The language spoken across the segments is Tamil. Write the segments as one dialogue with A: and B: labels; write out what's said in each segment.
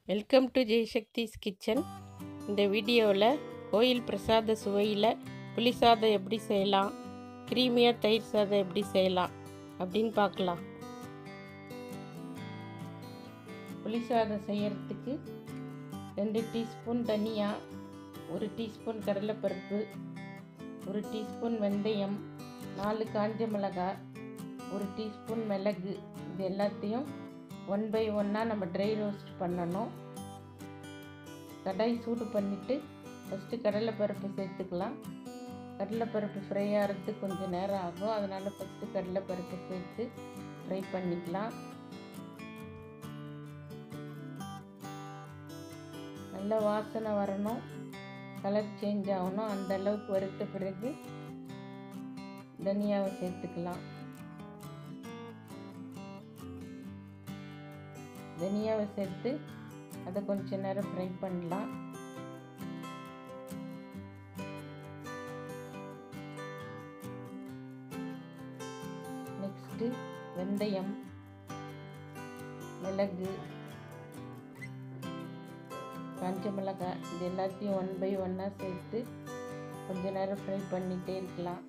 A: வெல்கம் டு ஜெய்சக்திஸ் கிச்சன் இந்த வீடியோவில் கோயில் பிரசாத சுவையில் புளி சாதம் எப்படி செய்யலாம் க்ரீமியாக தயிர் சாதம் எப்படி செய்யலாம் அப்படின்னு பார்க்கலாம் புளி சாதம் செய்யறதுக்கு ரெண்டு டீஸ்பூன் தனியா ஒரு டீஸ்பூன் கடலைப்பருப்பு ஒரு டீஸ்பூன் வெந்தயம் நாலு காஞ்ச மிளகாய் ஒரு டீஸ்பூன் மிளகு இது எல்லாத்தையும் ஒன் பை ஒன்னாக நம்ம ட்ரை ரோஸ்ட் பண்ணணும் கடாய் சூடு பண்ணிவிட்டு ஃபஸ்ட்டு கடலைப்பருப்பு சேர்த்துக்கலாம் கடலைப்பருப்பு ஃப்ரை ஆகிறதுக்கு கொஞ்சம் நேரம் ஆகும் அதனால் ஃபஸ்ட்டு கடலைப்பருப்பு சேர்த்து ஃப்ரை பண்ணிக்கலாம் நல்ல வாசனை வரணும் கலர் சேஞ்ச் ஆகணும் அந்த அளவுக்கு வறுத்த பிறகு தனியாவை சேர்த்துக்கலாம் தனியாவை சேர்த்து அதை கொஞ்ச நேரம் ஃப்ரை பண்ணலாம் நெக்ஸ்ட்டு வெந்தயம் மிளகு காஞ்ச மிளகாய் இது எல்லாத்தையும் ஒன் பை ஒன்னாக சேர்த்து கொஞ்ச நேரம் ஃப்ரை பண்ணிகிட்டே இருக்கலாம்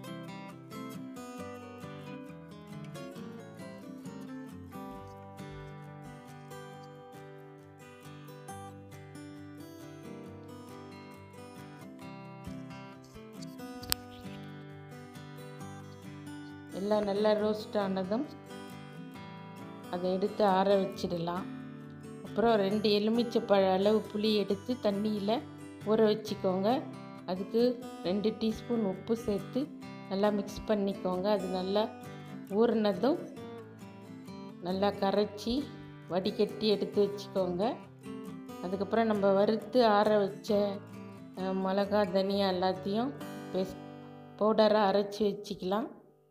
A: எல்லாம் நல்லா ரோஸ்ட் ஆனதும் அதை எடுத்து ஆற வச்சிடலாம் அப்புறம் ரெண்டு எலுமிச்சைப்பழ அளவு புளி எடுத்து தண்ணியில் ஊற வச்சுக்கோங்க அதுக்கு ரெண்டு டீஸ்பூன் உப்பு சேர்த்து நல்லா மிக்ஸ் பண்ணிக்கோங்க அது நல்லா ஊறினதும் நல்லா கரைச்சி வடிகட்டி எடுத்து வச்சுக்கோங்க அதுக்கப்புறம் நம்ம வறுத்து ஆற வச்ச மிளகா தனியா எல்லாத்தையும் பேஸ்ட் பவுடராக அரைச்சி வச்சுக்கலாம்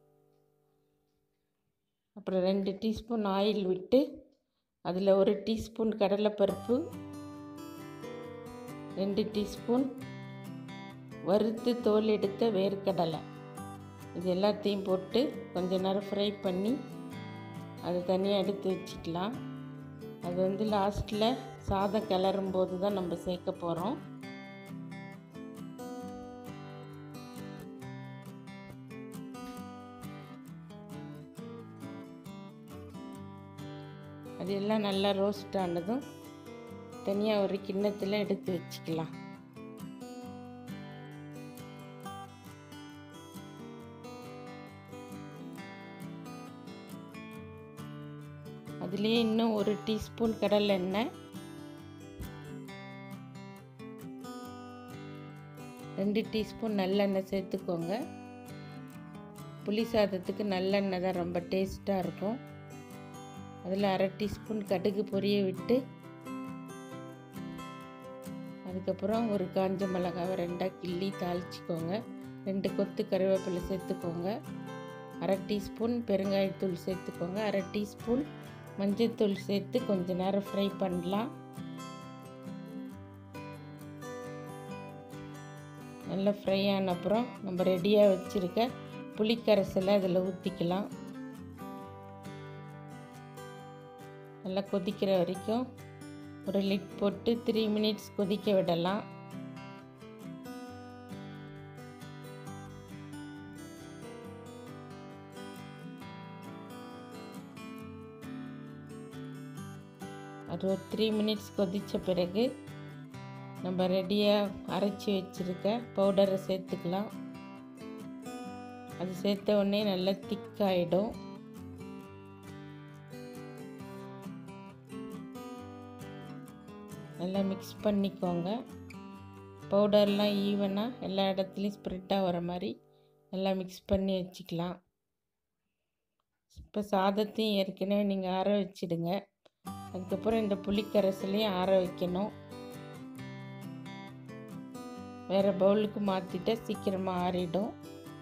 A: அப்புறம் ரெண்டு டீஸ்பூன் ஆயில் விட்டு அதில் ஒரு டீஸ்பூன் கடலைப்பருப்பு ரெண்டு டீஸ்பூன் வறுத்து தோல் எடுத்த வேர்க்கடலை இது எல்லாத்தையும் போட்டு கொஞ்ச நேரம் ஃப்ரை பண்ணி அதை தனியாக எடுத்து வச்சுக்கலாம் அது வந்து லாஸ்ட்டில் சாதம் கிளறும் போது தான் நம்ம சேர்க்க போகிறோம் அது எல்லாம் நல்லா ரோஸ்ட் ஆனதும் தனியாக ஒரு கிண்ணத்தில் எடுத்து வச்சுக்கலாம் அதுலேயே இன்னும் ஒரு டீஸ்பூன் கடலை எண்ணெய் ரெண்டு டீஸ்பூன் நல்லெண்ணெய் சேர்த்துக்கோங்க புளி சாதத்துக்கு நல்லெண்ணெய் தான் ரொம்ப டேஸ்ட்டாக இருக்கும் அதில் அரை டீஸ்பூன் கடுகு பொரிய விட்டு அதுக்கப்புறம் ஒரு காஞ்ச மிளகாவை ரெண்டாக கிள்ளி தாளிச்சிக்கோங்க ரெண்டு கொத்து கருவேப்பிலை சேர்த்துக்கோங்க அரை டீஸ்பூன் பெருங்காயத்தூள் சேர்த்துக்கோங்க அரை டீஸ்பூன் மஞ்சள்தூள் சேர்த்து கொஞ்ச நேரம் ஃப்ரை பண்ணலாம் நல்லா ஃப்ரை ஆன அப்புறம் நம்ம ரெடியாக வச்சுருக்க புளிக்கரைசலை அதில் ஊற்றிக்கலாம் நல்லா கொதிக்கிற வரைக்கும் ஒரு லிட் போட்டு த்ரீ மினிட்ஸ் கொதிக்க விடலாம் அது ஒரு த்ரீ மினிட்ஸ் கொதித்த பிறகு நம்ம ரெடியாக அரைச்சி வச்சுருக்க பவுடரை சேர்த்துக்கலாம் அது சேர்த்த உடனே நல்லா திக்காயிடும் நல்லா மிக்ஸ் பண்ணிக்கோங்க பவுடர்லாம் ஈவனாக எல்லா இடத்துலையும் ஸ்ப்ரெட்டாக வர மாதிரி நல்லா மிக்ஸ் பண்ணி வச்சுக்கலாம் இப்போ சாதத்தையும் ஏற்கனவே நீங்கள் ஆற வச்சிடுங்க அதுக்கப்புறம் இந்த புளிக்கரைசலையும் ஆற வைக்கணும் வேறு பவுலுக்கு மாற்றிட்டா சீக்கிரமாக ஆறிடும்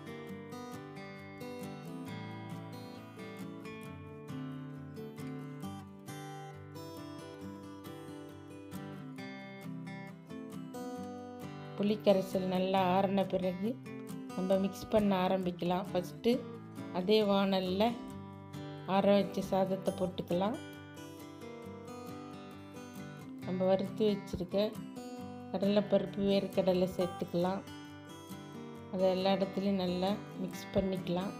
A: புளிக்கரைசல் நல்லா ஆறின பிறகு நம்ம மிக்ஸ் பண்ண ஆரம்பிக்கலாம் ஃபஸ்ட்டு அதே வானலில் ஆற வச்ச சாதத்தை போட்டுக்கலாம் நம்ம வறுத்து வச்சுருக்க கடலைப்பருப்பு வேர்க்கடலை சேர்த்துக்கலாம் அதை எல்லா இடத்துலையும் நல்லா மிக்ஸ் பண்ணிக்கலாம்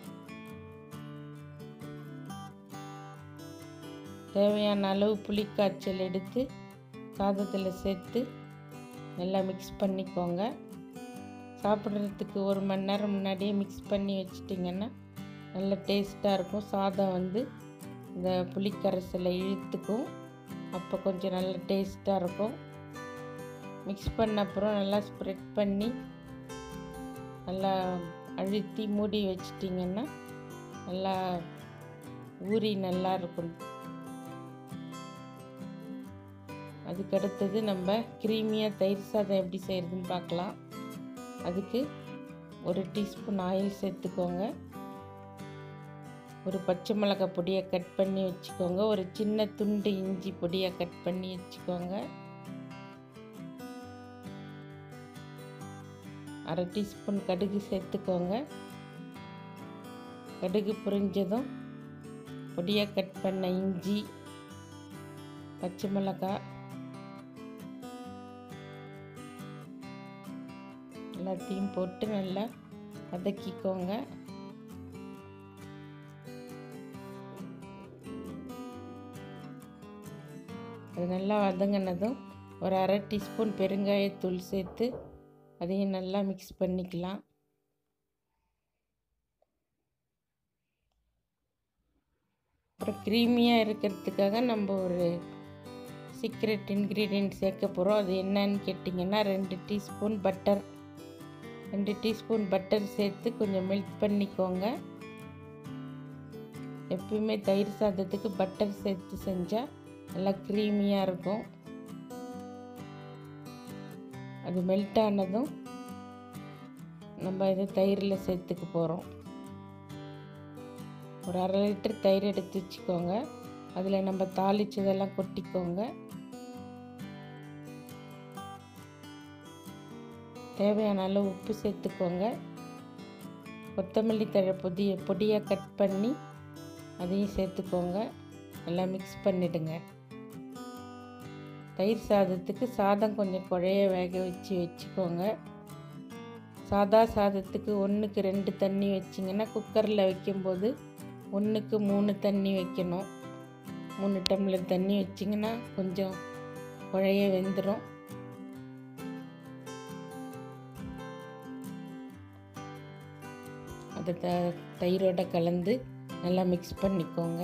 A: தேவையான அளவு புளிக்காய்ச்சல் எடுத்து சாதத்தில் சேர்த்து நல்லா மிக்ஸ் பண்ணிக்கோங்க சாப்பிட்றதுக்கு ஒரு மணி நேரம் முன்னாடியே மிக்ஸ் பண்ணி வச்சிட்டிங்கன்னா நல்ல டேஸ்ட்டாக இருக்கும் சாதம் வந்து இந்த புளிக்கரைசலை இழுத்துக்கும் அப்போ கொஞ்சம் நல்ல டேஸ்ட்டாக இருக்கும் மிக்ஸ் பண்ண அப்புறம் நல்லா ஸ்ப்ரெட் பண்ணி நல்லா அழுத்தி மூடி வச்சிட்டிங்கன்னா நல்லா ஊறி நல்லா இருக்கும் அதுக்கு அடுத்தது நம்ம க்ரீமியாக தயிர் சாதம் எப்படி செய்கிறதுன்னு பார்க்கலாம் அதுக்கு ஒரு டீஸ்பூன் ஆயில் சேர்த்துக்கோங்க ஒரு பச்சை மிளகாய் பொடியை கட் பண்ணி வச்சுக்கோங்க ஒரு சின்ன துண்டு இஞ்சி பொடியை கட் பண்ணி வச்சுக்கோங்க அரை டீஸ்பூன் கடுகு சேர்த்துக்கோங்க கடுகு புரிஞ்சதும் பொடியாக கட் பண்ண இஞ்சி பச்சை மிளகாய் எல்லாத்தையும் போட்டு நல்லா வதக்கிக்கோங்க அது நல்லா வதங்கினதும் ஒரு அரை டீஸ்பூன் பெருங்காயத்தூள் சேர்த்து அதையும் நல்லா மிக்ஸ் பண்ணிக்கலாம் அப்புறம் க்ரீமியாக இருக்கிறதுக்காக நம்ம ஒரு சீக்ரெட் இன்க்ரீடியன்ட் சேர்க்க போகிறோம் அது என்னன்னு கேட்டிங்கன்னா ரெண்டு டீஸ்பூன் பட்டர் ரெண்டு டீஸ்பூன் பட்டர் சேர்த்து கொஞ்சம் மெல்ட் பண்ணிக்கோங்க எப்பயுமே தயிர் சாதத்துக்கு பட்டர் சேர்த்து செஞ்சால் நல்லா க்ரீமியாக இருக்கும் அது மெல்ட் ஆனதும் நம்ம இதை தயிரில் சேர்த்துக்க போகிறோம் ஒரு அரை லிட்டர் தயிர் எடுத்து வச்சுக்கோங்க அதில் நம்ம தாளிச்சதெல்லாம் கொட்டிக்கோங்க தேவையான அளவு உப்பு சேர்த்துக்கோங்க கொத்தமல்லி தழை பொடியை பொடியாக கட் பண்ணி அதையும் சேர்த்துக்கோங்க நல்லா மிக்ஸ் பண்ணிவிடுங்க தயிர் சாதத்துக்கு சாதம் கொஞ்சம் குழைய வேக வச்சு வச்சுக்கோங்க சாதா சாதத்துக்கு ஒன்றுக்கு ரெண்டு தண்ணி வச்சிங்கன்னா குக்கரில் வைக்கும்போது ஒன்றுக்கு மூணு தண்ணி வைக்கணும் மூணு டம்ளர் தண்ணி வச்சிங்கன்னா கொஞ்சம் குழைய வெந்துடும் அதை த தயிரோட கலந்து நல்லா மிக்ஸ் பண்ணிக்கோங்க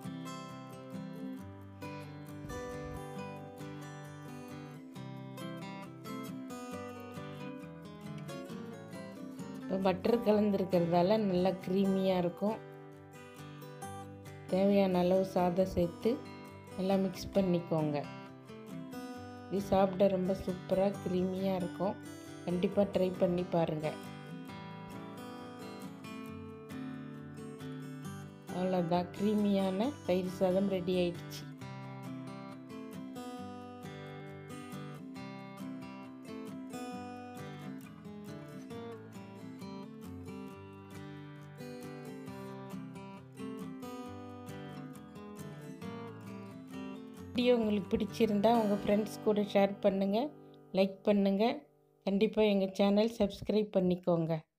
A: இப்போ பட்டர் கலந்துருக்கிறதால நல்லா க்ரீமியாக இருக்கும் தேவையான அளவு சாதம் சேர்த்து நல்லா மிக்ஸ் பண்ணிக்கோங்க இது சாப்பிட ரொம்ப சூப்பராக க்ரீமியாக இருக்கும் கண்டிப்பாக ட்ரை பண்ணி பாருங்கள் அவ்வளோதான் க்ரீமியான தயிர் சாதம் ரெடி ஆயிடுச்சு வீடியோ உங்களுக்கு பிடிச்சிருந்தா உங்கள் ஃப்ரெண்ட்ஸ் கூட ஷேர் பண்ணுங்கள் லைக் பண்ணுங்கள் கண்டிப்பாக எங்கள் சேனல் சப்ஸ்கிரைப் பண்ணிக்கோங்க